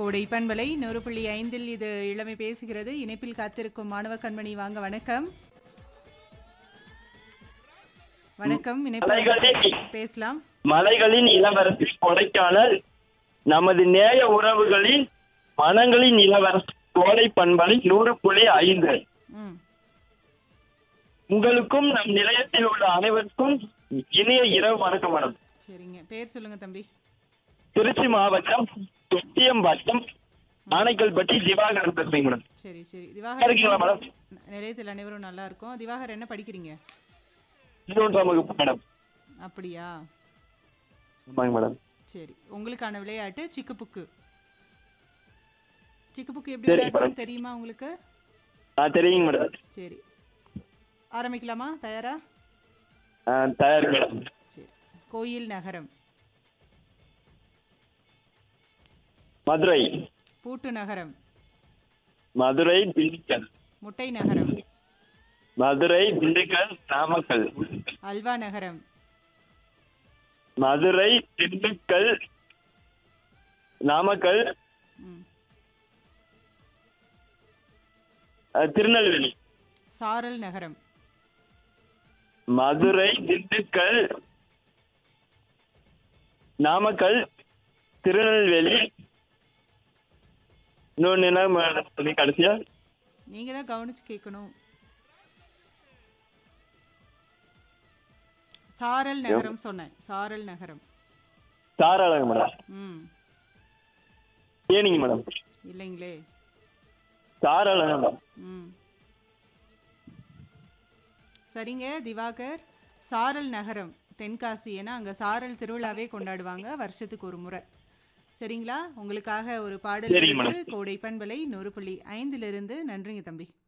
கோடை பண்பலை நூறு புள்ளி ஐந்தில் இது இளமை பேசுகிறது இணைப்பில் காத்திருக்கும் மாணவ கண்மணி வாங்க வணக்கம் வணக்கம் இணைப்பில் மலைகளின் பேசலாம் மலைகளின் இளவரசி கொடைக்கானல் நமது நேய உறவுகளின் மனங்களின் இளவரசி கோடை பண்பலை நூறு புள்ளி ஐந்து ம் உங்களுக்கும் நம் நிலையத்தில் உள்ள அனைவருக்கும் இனிய இரவு வணக்கம் மேடம் சரிங்க பேர் சொல்லுங்க தம்பி திருச்சி மாவட்டம் தொட்டியம் வட்டம் ஆனைக்கல்பட்டி திவாகர் பேசுறீங்க மேடம் சரி சரி நல்லா இருக்கீங்களா திவாகர் மேடம் நிலையத்தில் அனைவரும் நல்லா இருக்கும் திவாகர் என்ன படிக்கிறீங்க பதினொன்றாம் வகுப்பு மேடம் அப்படியா ஆமாங்க மேடம் சரி உங்களுக்கான விளையாட்டு சிக்கு புக்கு சிக்கு புக்கு எப்படி சரி, விளையாடணும் தெரியுமா உங்களுக்கு ஆ தெரியுங்க மேடம் சரி ஆரம்பிக்கலாமா தயாரா ஆ தயார் மேடம் சரி கோயில் நகரம் மதுரை பூட்டு நகரம் மதுரை திண்டுக்கல் முட்டை நகரம் மதுரை திண்டுக்கல் நாமக்கல் அல்வா நகரம் மதுரை திண்டுக்கல் நாமக்கல் ம். அஹ், திருநெல்வேலி சாரல் நகரம் மதுரை திண்டுக்கல் நாமக்கல் திருநெல்வேலி இன்னொன்னு என்ன மேடம் சொன்னீங்க கடைசியா நீங்க தான் கவனிச்சு கேட்கணும் சாரல் நகரம் சொன்னேன் சாரல் நகரம் தாராளங்க மேடம் ம் ஏனிங்க மேடம் இல்லைங்களே தாராளங்க மேடம் ம் சரிங்க திவாகர் சாரல் நகரம் தென்காசி ஏன்னா அங்கே சாரல் திருவிழாவே கொண்டாடுவாங்க வருஷத்துக்கு ஒரு முறை சரிங்களா உங்களுக்காக ஒரு பாடல் சரிங்க வருது. கோடை பண்பலை நூறு புள்ளி ஐந்திலிருந்து நன்றிங்க தம்பி